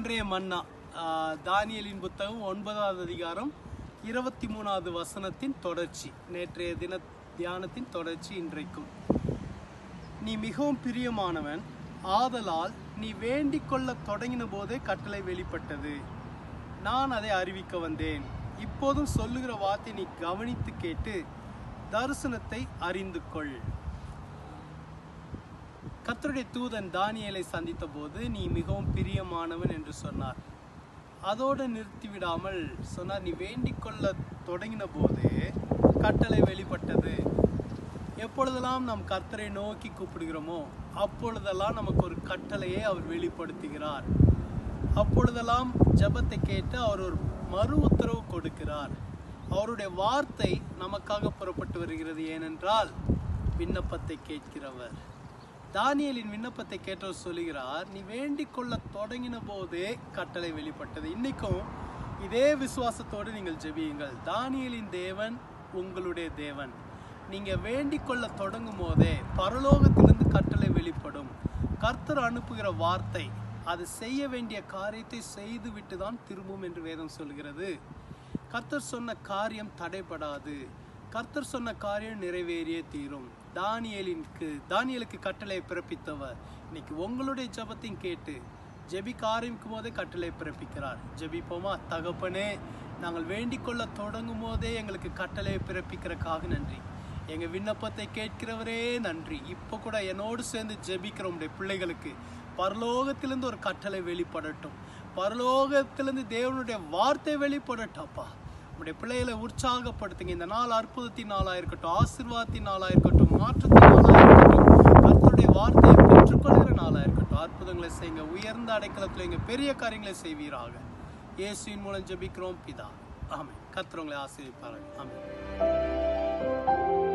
இன்றைய மன்னா ஆஹ், தானியேலின் புத்தகம் ஒன்பதாவது அதிகாரம் இருபத்தி மூணாவது வசனத்தின் தொடர்ச்சி நேற்றைய தின தியானத்தின் தொடர்ச்சி இன்றைக்கும் நீ மிகவும் பிரியமானவன் ஆதலால் நீ வேண்டிக் கொள்ளத் தொடங்கின போதே கட்டளை வெளிப்பட்டது நான் அதை அறிவிக்க வந்தேன் இப்போதும் சொல்லுகிற வார்த்தை நீ கவனித்து கேட்டு தரிசனத்தை அறிந்து கொள் கர்த்தருடைய தூதன் தானியேலை சந்தித்த போது நீ மிகவும் பிரியமானவன் என்று சொன்னார் அதோடு நிறுத்திவிடாமல் சொன்னார் நீ வேண்டிக் கொள்ள தொடங்கின போது கட்டளை வெளிப்பட்டது எப்பொழுதெல்லாம் நாம் கர்த்தரை நோக்கி கூப்பிடுகிறோமோ அப்பொழுதெல்லாம் நமக்கு ஒரு கட்டளையை அவர் வெளிப்படுத்துகிறார் அப்பொழுதெல்லாம் ஜெபத்தை கேட்டு அவர் ஒரு மறு உத்தரவு கொடுக்கிறார் அவருடைய வார்த்தை நமக்காக புறப்பட்டு வருகிறது ஏனென்றால் விண்ணப்பத்தை கேட்கிறவர் தானியேலின் விண்ணப்பத்தை கேட்டவர் சொல்லுகிறார் நீ வேண்டிக் கொள்ள தொடங்கின போதே கட்டளை வெளிப்பட்டது இன்னைக்கும் இதே விசுவாசத்தோடு நீங்கள் ஜெபியுங்கள் தானியேலின் தேவன் உங்களுடைய தேவன் நீங்க வேண்டிக் கொள்ள தொடங்கும் போதே பரலோகத்திலிருந்து கட்டளை வெளிப்படும் கர்த்தர் அனுப்புகிற வார்த்தை அது செய்ய வேண்டிய காரியத்தை செய்துவிட்டு தான் திரும்பும் என்று வேதம் சொல்கிறது கர்த்தர் சொன்ன காரியம் தடைபடாது கர்த்தர் சொன்ன காரியம் நிறைவேறியே தீரும் தானியேலின்க்கு தானியலுக்கு கட்டளை பிறப்பித்தவர் இன்னைக்கு உங்களுடைய ஜெபத்தையும் கேட்டு ஜெபிக்க ஆரம்பிக்கும் போதே கட்டளை பிறப்பிக்கிறார் ஜெபிப்போமா தகப்பனே நாங்கள் வேண்டிக் கொள்ள தொடங்கும் போதே எங்களுக்கு கட்டளை பிறப்பிக்கிறக்காக நன்றி எங்க விண்ணப்பத்தை கேட்கிறவரே நன்றி இப்போ கூட என்னோடு சேர்ந்து ஜெபிக்கிற உடைய பிள்ளைகளுக்கு பரலோகத்திலிருந்து ஒரு கட்டளை வெளிப்படட்டும் பரலோகத்திலிருந்து தேவனுடைய வார்த்தை வெளிப்படட்டும் அப்பா உடைய பிள்ளைகளை உற்சாகப்படுத்துங்க இந்த நாள் அற்புதத்தின் நாளா இருக்கட்டும் ஆசீர்வாதத்தின் நாளா இருக்கட்டும் மாற்றத்தின் நாளா இருக்கட்டும் கர்த்தருடைய வார்த்தையை பெற்றுக்கொள்கிற நாளா இருக்கட்டும் அற்புதங்களை செய்யுங்க உயர்ந்த அடைக்கலத்தில் எங்க பெரிய காரியங்களை செய்வீராக இயேசுவின் மூலம் ஜெபிக்கிறோம் பிதா ஆமென் கர்த்தர் உங்களை ஆசீர்வதிப்பார்கள் ஆமென்